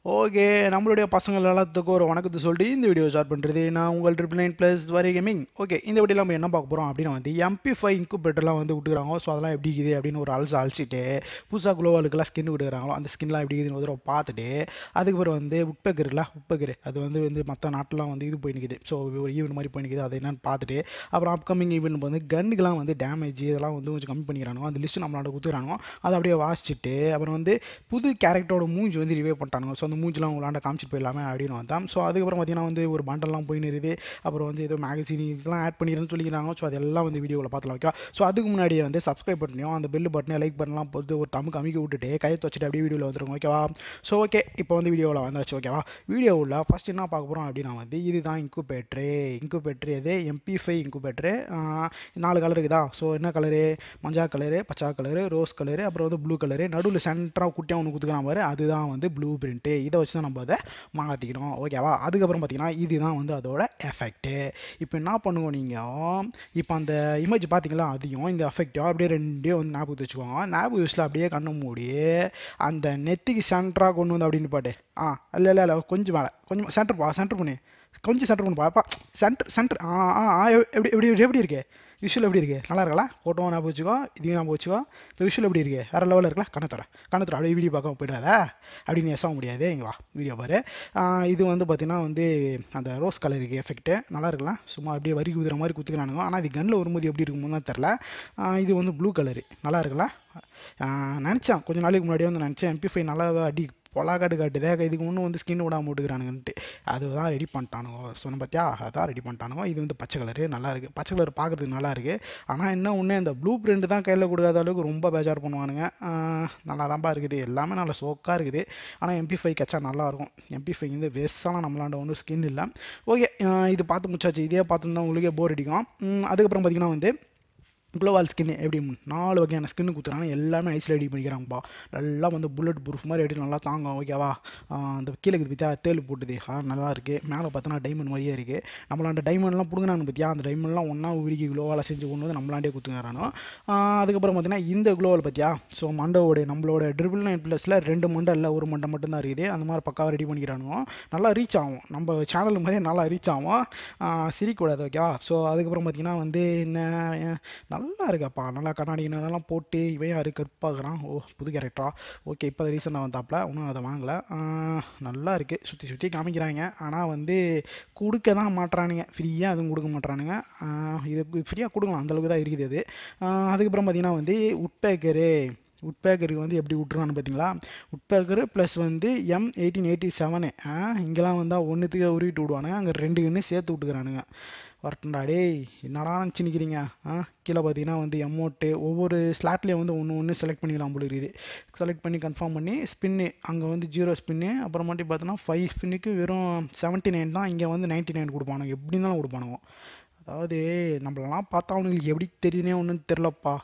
okay நம்மளுடைய பசங்கள் எல்லாத்துக்கும் ஒரு வணக்கத்தை சொல்லிட்டு இந்த வீடியோ ஸ்டார்ட் பண்ணுறது நான் உங்கள் ட்ரிபிள் நைன் ப்ளஸ் வரை கேமிங் ஓகே இந்த வீடியோ நம்ம என்ன பார்க்க போகிறோம் அப்படின்னா வந்து எம்பி ஃபைவ் இன்குபேட்டர்லாம் வந்து விட்டுக்கிறாங்க ஸோ அதெல்லாம் எப்படி இருக்குது அப்படின்னு ஒரு அலசு அழிச்சிட்டு புதுசாக குளோவாலுக்கெல்லாம் ஸ்கின் விட்டுக்கிறாங்களோ அந்த ஸ்கின்லாம் எப்படி இருக்குதுன்னு ஒரு தடவை பார்த்துட்டு அதுக்கப்புறம் வந்து உட்பேக்கர் இருக்குல்ல உட்பேக்கர் அது வந்து வந்து மற்ற நாட்டிலாம் வந்து இது போயினுக்குது ஸோ ஒரு ஈவெண்ட் மாதிரி போயினுக்குது அது என்னன்னு பார்த்துட்டு அப்புறம் அப்கமிங் ஈவெண்ட் வந்து கன்னுக்கெலாம் வந்து டேமேஜ் இதெல்லாம் வந்து கொஞ்சம் கம்மி பண்ணிக்கிறாங்க அந்த லிஸ்ட்டு நம்மளாண்ட கொடுத்துக்கிறாங்க அதை அப்படியே வாசிச்சுட்டு அப்புறம் வந்து புது கேரக்டரோட மூஞ்சி வந்து ரிவே பண்ணிட்டானுங்க ஸோ அந்த மூஞ்சிலாம் உங்களாண்ட காமிச்சிட்டு போயிடலாமே அப்படின்னு வந்தான் ஸோ அதுக்கப்புறம் பார்த்தீங்கன்னா வந்து ஒரு பண்டல்லாம் போயின்னு இருக்குது அப்புறம் வந்து ஏதோ மேகசின் இதெல்லாம் ஆட் பண்ணிடுறேன்னு சொல்லிக்கிறாங்க ஸோ அதெல்லாம் வந்து வீடியோவில் பார்த்துலாம் ஓகே ஸோ அதுக்கு முன்னாடியே வந்து சப்ஸ்கிரைப் பண்ணியும் அந்த பெல் பட்டனை லைக் பண்ணலாம் போட்டு ஒரு தமுக்கு அமைக்க விட்டுட்டு கையை வச்சுட்டு அப்படியே வீடியோவில் வந்துருங்க ஓகேவா ஸோ ஓகே இப்போ வந்து வீடியோவில் வந்தாச்சு ஓகேவா வீடியோவில் ஃபஸ்ட் என்ன பார்க்க போகிறோம் அப்படின்னா வந்து இதுதான் இன்குபேட்ரு இன்குபேட்ரு எது எம்பி ஃபைவ் இன்குபேட்ரு நாலு கலர் இருக்குதா ஸோ என்ன கலரு மஞ்சா கலரு பச்சா கலரு ரோஸ் கலரு அப்புறம் வந்து ப்ளூ கலரு நடுவில் சென்டராக குட்டியாக ஒன்று கொடுத்துக்கலாம் பாரு அதுதான் வந்து ப்ளூ பிரிண்ட்டு இதை வச்சு தான் நம்ம அதை மாற்றிக்கணும் ஓகேவா அதுக்கப்புறம் பார்த்தீங்கன்னா இதுதான் வந்து அதோட எஃபெக்ட்டு இப்போ என்ன பண்ணுவோம் நீங்கள் இப்போ அந்த இமேஜ் பார்த்தீங்களா அதையும் இந்த எஃபெக்ட்டும் அப்படியே ரெண்டையும் வந்து ஞாபகத்து வச்சுக்கோங்க ஞாபகம் யூஸில் அப்படியே கண்ணு மூடி அந்த நெத்திக்கு சென்டராக கொண்டு வந்து அப்படின்னு பாட்டு ஆ இல்லை இல்லை இல்லை கொஞ்சம் மேலே கொஞ்சம் சென்டர் பா சென்டர் பண்ணு கொஞ்சம் சென்டர் பண்ணு பாப்பா சென்டர் சென்டர் ஆ ஆ ஆ எப்படி எப்படி எப்படி இருக்கு விஷுவல் எப்படி இருக்கு நல்லா இருக்கல ஃபோட்டோவும் ஞாபகம் வச்சுக்கோ இதையும் ஞாபகம் வச்சுக்கோ இப்போ விஷுவல் எப்படி இருக்கு வேறு லெவலில் இருக்கல கணத்தர கணத்தர அப்படியே வீடியோ பார்க்க போயிடாத அப்படின்னு எச முடியாது இங்கே வா வீடியோ பாரு இது வந்து பார்த்திங்கன்னா வந்து அந்த ரோஸ் கலருக்கு எஃபெக்ட்டு நல்லா இருக்கலாம் சும்மா அப்படியே வரி குதிர மாதிரி குத்துக்கிறானுங்க ஆனால் இது கன்னில் வரும்போது எப்படி இருக்குமோ தான் தெரில இது வந்து ப்ளூ கலரு நல்லா இருக்குல்ல நினச்சேன் கொஞ்சம் நாளைக்கு முன்னாடியே வந்து நினச்சேன் எம்பி ஃபைவ் நல்லா அடி பொலாக்காடு காட்டுதே இதுக்கு ஒன்றும் வந்து ஸ்கின் விடாம விட்டுக்கிறானுங்கன்ட்டு அதுதான் ரெடி பண்ணிட்டானுங்க சொன்ன பார்த்தியா அதான் ரெடி பண்ணிட்டானுங்க இது வந்து பச்சை கலரு நல்லா இருக்குது பச்சை கலர் பார்க்குறதுக்கு நல்லா இருக்குது ஆனால் என்ன ஒன்று இந்த ப்ளூ பிரிண்ட் தான் கையில் கொடுக்காத அளவுக்கு ரொம்ப பேஜார் பண்ணுவானுங்க நல்லா தான்ப்பா இருக்குது எல்லாமே நல்லா சோக்காக இருக்குது ஆனால் எம்பி ஃபைவ் கச்சா நல்லாயிருக்கும் எம்பி ஃபைவ் வந்து வேஸ்ட்டான நம்மளாண்ட ஒன்றும் ஸ்கின் இல்லை ஓகே இது பார்த்து முச்சாச்சு இதே பார்த்துருந்தா உங்களுக்கே போர் அடிக்கும் அதுக்கப்புறம் பார்த்திங்கன்னா வந்து க்ளோவால் ஸ்கின் எப்படி நாலு வகையான ஸ்கின்னு கொடுத்துறாங்க எல்லாமே ஐஸில் ரெடி பண்ணிக்கிறாங்கப்பா நல்லா வந்து புல்லட் ப்ரூஃப் மாதிரி எப்படி நல்லா தாங்கும் ஓகேவா அந்த கீழே பற்றியா தேல் போட்டுது ஆ நல்லா இருக்குது மேலே பார்த்தோன்னா டைமண்ட் மாதிரியே இருக்குது நம்மளாண்ட டைமண்ட்லாம் பிடுங்கினாங்க பற்றியா அந்த டைமண்ட்லாம் ஒன்றா உருக்கி க்ளோவால் செஞ்சு கொண்டு வந்து நம்மளாண்டே கொடுத்துங்கிறானோ அதுக்கப்புறம் பார்த்தீங்கன்னா இந்த க்ளோவால் பற்றியா ஸோ மண்டோட நம்மளோட ட்ரிபிள் நைன் ப்ளஸில் ரெண்டு மண்டை இல்லை ஒரு மண்டை மட்டும்தான் இருக்குது அந்த மாதிரி பக்காவாக ரெடி பண்ணிக்கிறானுங்க நல்லா ரீச் ஆகும் நம்ம சேனல் மாதிரியே நல்லா ரீச் ஆகும் சிரிக்கூடாது ஓகேவா ஸோ அதுக்கப்புறம் பார்த்தீங்கன்னா வந்து என்ன நல்லா இருக்காப்பா நல்லா கண்ணாடி நல்லா போட்டு இவன் யார் கற்பாகிறான் ஓ புது கேரக்டரா ஓகே இப்போ ரீசெண்டாக வந்தாப்புல இன்னும் அதை வாங்கலை நல்லா இருக்குது சுற்றி சுற்றி காமிக்கிறாங்க ஆனால் வந்து கொடுக்க தான் மாட்டுறானுங்க ஃப்ரீயாக அதுவும் கொடுக்க மாட்டுறானுங்க இது ஃப்ரீயாக கொடுக்கலாம் அந்தளவுக்கு தான் இருக்குது அது அதுக்கப்புறம் பார்த்திங்கன்னா வந்து உட்பேக்கரு உட்பேக்கருக்கு வந்து எப்படி விட்ருவான்னு பார்த்தீங்களா உட்பேக்கரு ப்ளஸ் வந்து எம் எயிட்டீன் எயிட்டி செவனு இங்கெல்லாம் வந்தால் ஒன்றுத்துக்கு உருவிட்டு விடுவானுங்க அங்கே ரெண்டு கண்ணு சேர்த்து விட்டுக்கிறானுங்க வரட்டும்டா டேய் என்னடா நினச்சி நிற்கிறீங்க ஆ கீழே பார்த்தீங்கன்னா வந்து எமௌண்ட்டு ஒவ்வொரு ஸ்லாட்லேயும் வந்து ஒன்று ஒன்று செலக்ட் பண்ணிக்கலாம் போல இருக்குது செலக்ட் பண்ணி கன்ஃபார்ம் பண்ணி ஸ்பின்னு அங்கே வந்து ஜீரோ ஸ்பின்னு அப்புறமாட்டி பார்த்தோன்னா ஃபைவ் ஸ்பின்னுக்கு வெறும் செவன்ட்டி நைன் தான் இங்கே வந்து நைன்ட்டி நைன் கொடுப்பானுங்க எப்படி இருந்தாலும் கொடுப்பானுங்க அதாவது நம்மளெல்லாம் பார்த்தா அவனுங்களுக்கு எப்படி தெரியுதுனே ஒன்றும் தெரிலப்பா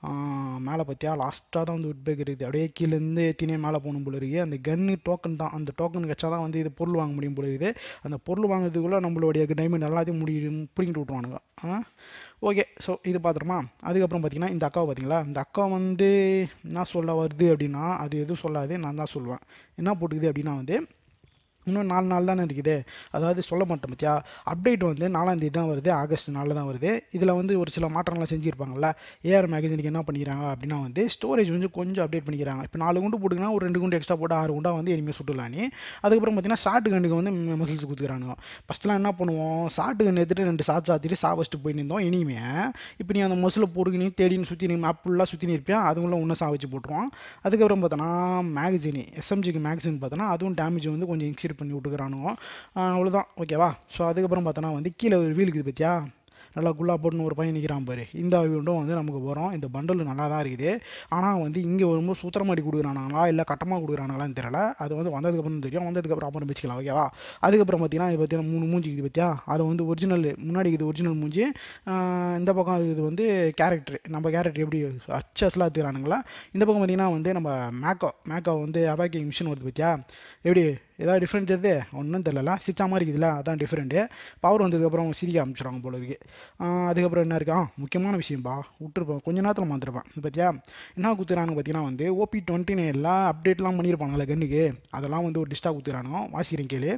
மேலே பார்த்தியா லாஸ்ட்டாக தான் வந்து உட்பேக் இருக்குது அப்படியே கீழேருந்து ஏற்றினே மேலே போகணும் போல இருக்குது அந்த கன்னு டோக்கன் தான் அந்த டோக்கன் கச்சா தான் வந்து இது பொருள் வாங்க முடியும் போல இருக்குது அந்த பொருள் வாங்குறதுக்குள்ளே நம்மளுடைய டைமண்ட் எல்லாத்தையும் முடி பிடிங்கிட்டு விட்ருவானுங்க ஆ ஓகே ஸோ இது பார்த்துருமா அதுக்கப்புறம் பார்த்தீங்கன்னா இந்த அக்காவை பார்த்தீங்களா இந்த அக்கா வந்து என்ன சொல்ல வருது அப்படின்னா அது எதுவும் சொல்லாது நான் தான் சொல்லுவேன் என்ன போட்டுக்குது அப்படின்னா வந்து இன்னும் நாலு நாள் தானே இருக்குது அதாவது சொல்ல மாட்டோம் பத்தியா அப்டேட் வந்து நாலாந்தேதி தான் வருது ஆகஸ்ட் நாளில் தான் வருது இதில் வந்து ஒரு சில மாற்றங்கள்லாம் செஞ்சுருப்பாங்கல்ல ஏஆர் மேகசினுக்கு என்ன பண்ணிக்கிறாங்க அப்படின்னா வந்து ஸ்டோரேஜ் வந்து கொஞ்சம் அப்டேட் பண்ணிக்கிறாங்க இப்போ நாலு குண்டு போட்டுங்கன்னா ஒரு ரெண்டு குண்டு எக்ஸ்ட்ரா போட்டு ஆறு குண்டா வந்து இனிமேல் சுட்டுலாம் நீ அதுக்கப்புறம் பார்த்தீங்கன்னா ஷார்ட் கண்ணுக்கு வந்து மசில்ஸ் கொடுத்துக்கிறாங்க ஃபஸ்ட்லாம் என்ன பண்ணுவோம் ஷார்ட் கன் எடுத்துகிட்டு ரெண்டு சாத்து சாத்திட்டு சா வச்சுட்டு போய் நின்றோம் இனிமே இப்போ நீ அந்த மசில் பொறுக்கு நீ தேடின்னு சுற்றி நீ மேப் ஃபுல்லாக சுற்றி நிற்பியா அதுக்குள்ளே ஒன்றும் சா வச்சு போட்டுருவோம் அதுக்கப்புறம் பார்த்தோன்னா மேகசின் எஸ்எம்ஜிக்கு மேகசின் பார்த்தோன்னா அதுவும் டேமேஜ் வந்து கொஞ்சம் இன்க்ரீட் பண்ணி விட்டுக்கிறானுங்க அவ்வளோதான் ஓகேவா ஸோ அதுக்கப்புறம் பார்த்தோன்னா வந்து கீழே ஒரு வீல் இருக்குது பார்த்தியா நல்லா குள்ளா போட்டுன்னு ஒரு பையன் நிற்கிறான் பாரு இந்த வீண்டும் வந்து நமக்கு வரும் இந்த பண்டல் நல்லா தான் இருக்குது ஆனால் வந்து இங்கே வரும்போது சூத்திரமாடி கொடுக்குறானுங்களா இல்லை கட்டமாக கொடுக்குறானுங்களான்னு தெரியல அது வந்து வந்ததுக்கப்புறம் தெரியும் வந்ததுக்கப்புறம் அப்புறம் வச்சுக்கலாம் ஓகேவா அதுக்கப்புறம் பார்த்தீங்கன்னா இது பார்த்தீங்கன்னா மூணு மூஞ்சி இருக்குது பார்த்தியா அது வந்து ஒரிஜினல் முன்னாடி இது ஒரிஜினல் மூஞ்சி இந்த பக்கம் இது வந்து கேரக்டர் நம்ம கேரக்டர் எப்படி அச்சஸ்லாம் எடுத்துக்கிறானுங்களா இந்த பக்கம் பார்த்திங்கன்னா வந்து நம்ம மேக்கோ மேக்கோ வந்து அபாக்கிங் மிஷின் வருது பார்த்தியா எப்படி ஏதாவது டிஃப்ரெண்ட் தெரியுது ஒன்றும் தெரில சிச்சா மாதிரி இருக்குதுல்ல அதான் டிஃப்ரெண்ட்டு பவர் வந்ததுக்கப்புறம் அவங்க சிரிக்க ஆரம்பிச்சிடுவாங்க போல இருக்கு ஆஹ் அதுக்கப்புறம் என்ன இருக்கா முக்கியமான விஷயம்பா விட்டுருப்பேன் கொஞ்ச நேரத்தில் வந்துருப்பேன் பார்த்தியா என்ன குத்துறானு பார்த்தீங்கன்னா வந்து ஓபி டுவெண்ட்டி நைன்லாம் அப்டேட்லாம் பண்ணியிருப்பாங்கல்ல கண்ணுக்கு அதெல்லாம் வந்து ஒரு டிஸ்டாக குத்துறானோ வாசிக்கிறேன் கேளு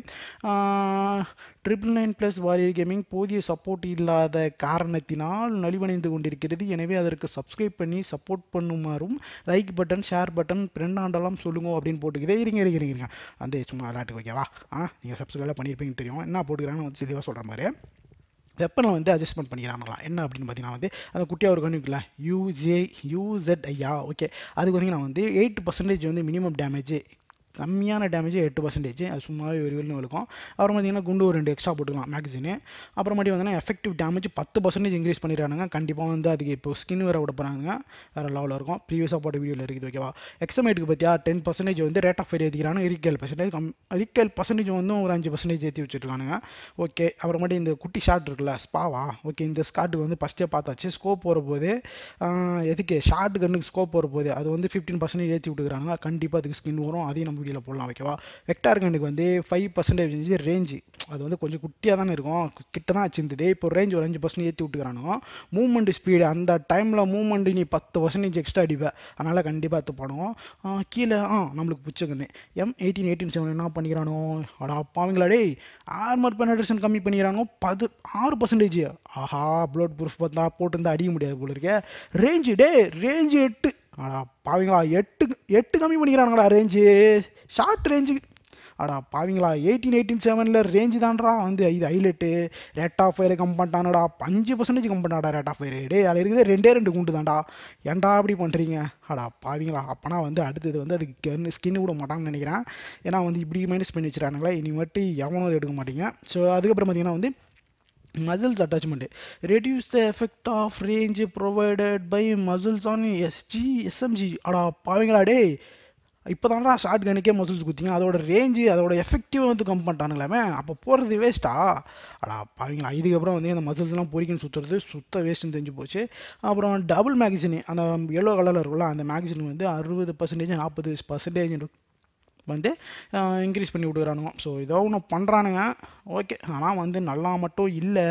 triple nine plus warrior gaming போதிய சப்போர்ட் இல்லாத காரணத்தினால் நலிவடைந்து கொண்டிருக்கிறது எனவே அதற்கு சப்ஸ்கிரைப் பண்ணி சப்போர்ட் பண்ணுமாறும் லைக் பட்டன் ஷேர் பட்டன் ஃப்ரெண்டாண்டெல்லாம் சொல்லுங்க அப்படின்னு போட்டுக்கிதே இருங்க இருங்க இருங்க வந்து சும்மா விளையாட்டு வைக்கவா ஆ நீங்கள் சப்ஸ்கிரைப் பண்ணியிருப்பீங்கன்னு தெரியும் என்ன போட்டுக்கிறாங்கன்னு வந்து தெளிவாக சொல்கிற மாதிரி வெப்பனை வந்து அட்ஜஸ்ட்மெண்ட் பண்ணிக்கிறாங்களாம் என்ன அப்படின்னு பார்த்தீங்கன்னா வந்து அந்த குட்டியாக ஒரு கண்ணு இருக்குல்ல யூஜே யூசெட் ஐயா ஓகே அதுக்கு பார்த்தீங்கன்னா வந்து எயிட் பர்சன்டேஜ் வந்து மினிமம் டேமேஜ் கம்மியான டேமேஜ் எட்டு பர்சன்டேஜ் அது சும்மாவே ஒரு வெளியும் இருக்கும் அப்புறம் பார்த்தீங்கன்னா குண்டு ஒரு ரெண்டு எக்ஸ்ட்ரா போட்டுக்கலாம் மேக்சினு அப்புறமாட்டி வந்தீங்கன்னா எஃபெக்டிவ் டேமேஜ் பத்து பர்சன்டேஜ் இன்க்ரீஸ் பண்ணிடுறாங்க கண்டிப்பாக வந்து அதுக்கு இப்போ ஸ்கின் வேறு விட போகிறாங்க வேறு லெவலில் இருக்கும் ப்ரீவியஸாக போட்ட வீடியோவில் இருக்குது ஓகேவா எக்ஸமேட்டுக்கு பார்த்தியா டென் பர்சன்டேஜ் வந்து ரேட் ஆஃப் ஃபயர் ஏற்றிக்கிறாங்க ரீகேல் பர்சன்டேஜ் கம் ரீகேல் பர்சன்டேஜ் வந்து ஒரு அஞ்சு பர்சன்டேஜ் ஏற்றி வச்சுருக்கானுங்க ஓகே அப்புறமாட்டி இந்த குட்டி ஷார்ட் இருக்குல்ல ஸ்பாவா ஓகே இந்த ஸ்கார்ட்டுக்கு வந்து ஃபஸ்ட்டே பார்த்தாச்சு ஸ்கோப் போகிற போது ஆஹ், எதுக்கு ஷார்ட் கன்னுக்கு ஸ்கோப் போகிற போது அது வந்து ஃபிஃப்டீன் பர்சன்டேஜ் ஏற்றி விட்டுக்கிறாங்க கண்டிப்பாக அதுக்கு ஸ்கின் வரும் அதையும் நம்ம வீடியோவில் போடலாம் ஓகேவா வெக்டார் கன்னுக்கு வந்து ஃபைவ் பர்சன்டேஜ் ரேஞ்சு அது வந்து கொஞ்சம் குட்டியாக தானே இருக்கும் கிட்ட தான் வச்சிருந்தது இப்போ ரேஞ்ச் ஒரு அஞ்சு பர்சன்ட் ஏற்றி விட்டுக்கிறானுங்க மூவ்மெண்ட் ஸ்பீடு அந்த டைமில் மூவ்மெண்ட் நீ பத்து பர்சன்டேஜ் எக்ஸ்ட்ரா அடிப்பேன் அதனால் கண்டிப்பாக எடுத்து பண்ணுவோம் கீழே ஆ நம்மளுக்கு பிடிச்ச கண்ணு எம் எயிட்டீன் எயிட்டீன் செவன் என்ன பண்ணிக்கிறானோ அடா அப்பாவங்களா டேய் ஆர்மர் பெனட்ரேஷன் கம்மி பண்ணிக்கிறானோ பது ஆறு பர்சன்டேஜ் ஆஹா ப்ளட் ப்ரூஃப் பார்த்தா போட்டிருந்தா அடிக்க முடியாது போல இருக்கே ரேஞ்சு டே ரேஞ்சு எட்டு அடா பாவிங்களா எட்டு எட்டு கம்மி பண்ணிக்கிறானுங்கடா ரேஞ்சு ஷார்ட் ரேஞ்சு அடா பாவிங்களா எயிட்டீன் எயிட்டீன் செவனில் ரேஞ்சு தான்டா வந்து இது ஹைலைட்டு ரேட் ஆஃப் ஃபயரை கம் பண்ணிட்டானடா அஞ்சு பர்சன்டேஜ் கம் பண்ணாடா ரேட் ஆஃப் ஃபயர் டே அதில் இருக்குது ரெண்டே ரெண்டு குண்டு தான்டா ஏன்டா அப்படி பண்ணுறீங்க அடா பாவிங்களா அப்போனா வந்து அடுத்தது வந்து அதுக்கு கன்னு ஸ்கின் விட மாட்டாங்கன்னு நினைக்கிறேன் ஏன்னா வந்து இப்படி மைனஸ் பண்ணி வச்சுறானுங்களா இனி மட்டும் எவனும் அதை எடுக்க மாட்டீங்க ஸோ அதுக்கப்புறம் பார்த்தீங்கன்னா வந்து muscles attachment reduce the effect of range provided by muscles on SG SMG அடா பாவிங்களா டேய் இப்போ தான்டா ஷார்ட் கனுக்கே மசில்ஸ் குத்திங்க அதோட ரேஞ்சு அதோட எஃபெக்டிவ் வந்து கம் பண்ணிட்டானுங்களாமே அப்போ போகிறது வேஸ்ட்டா அடா பாவிங்களா இதுக்கப்புறம் வந்து அந்த மசில்ஸ்லாம் பொறிக்கன்னு சுற்றுறது சுத்த வேஸ்ட்டுன்னு தெரிஞ்சு போச்சு அப்புறம் டபுள் மேகசின் அந்த எல்லோ கலரில் இருக்குல்ல அந்த மேகசின் வந்து அறுபது பர்சன்டேஜ் நாற்பது பர்சன்டேஜ் வந்து இன்க்ரீஸ் பண்ணி விட்டுக்கிறானுங்க ஸோ ஏதோ ஒன்று பண்ணுறானுங்க ஓகே ஆனால் வந்து நல்லா மட்டும் இல்லை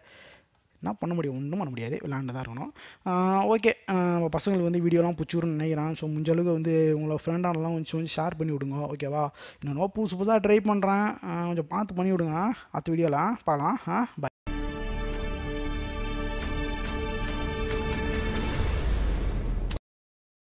என்ன பண்ண முடியும் ஒன்றும் பண்ண முடியாது விளாண்டு தான் இருக்கணும் ஓகே பசங்களுக்கு வந்து வீடியோலாம் பிடிச்சிருன்னு நினைக்கிறேன் ஸோ முடிஞ்ச அளவுக்கு வந்து உங்களை ஃப்ரெண்டானலாம் கொஞ்சம் கொஞ்சம் ஷேர் பண்ணி விடுங்க ஓகேவா இன்னும் புதுசு புதுசாக ட்ரை பண்ணுறேன் கொஞ்சம் பார்த்து பண்ணி விடுங்க அடுத்த வீடியோவில் பார்க்கலாம் ஆ பை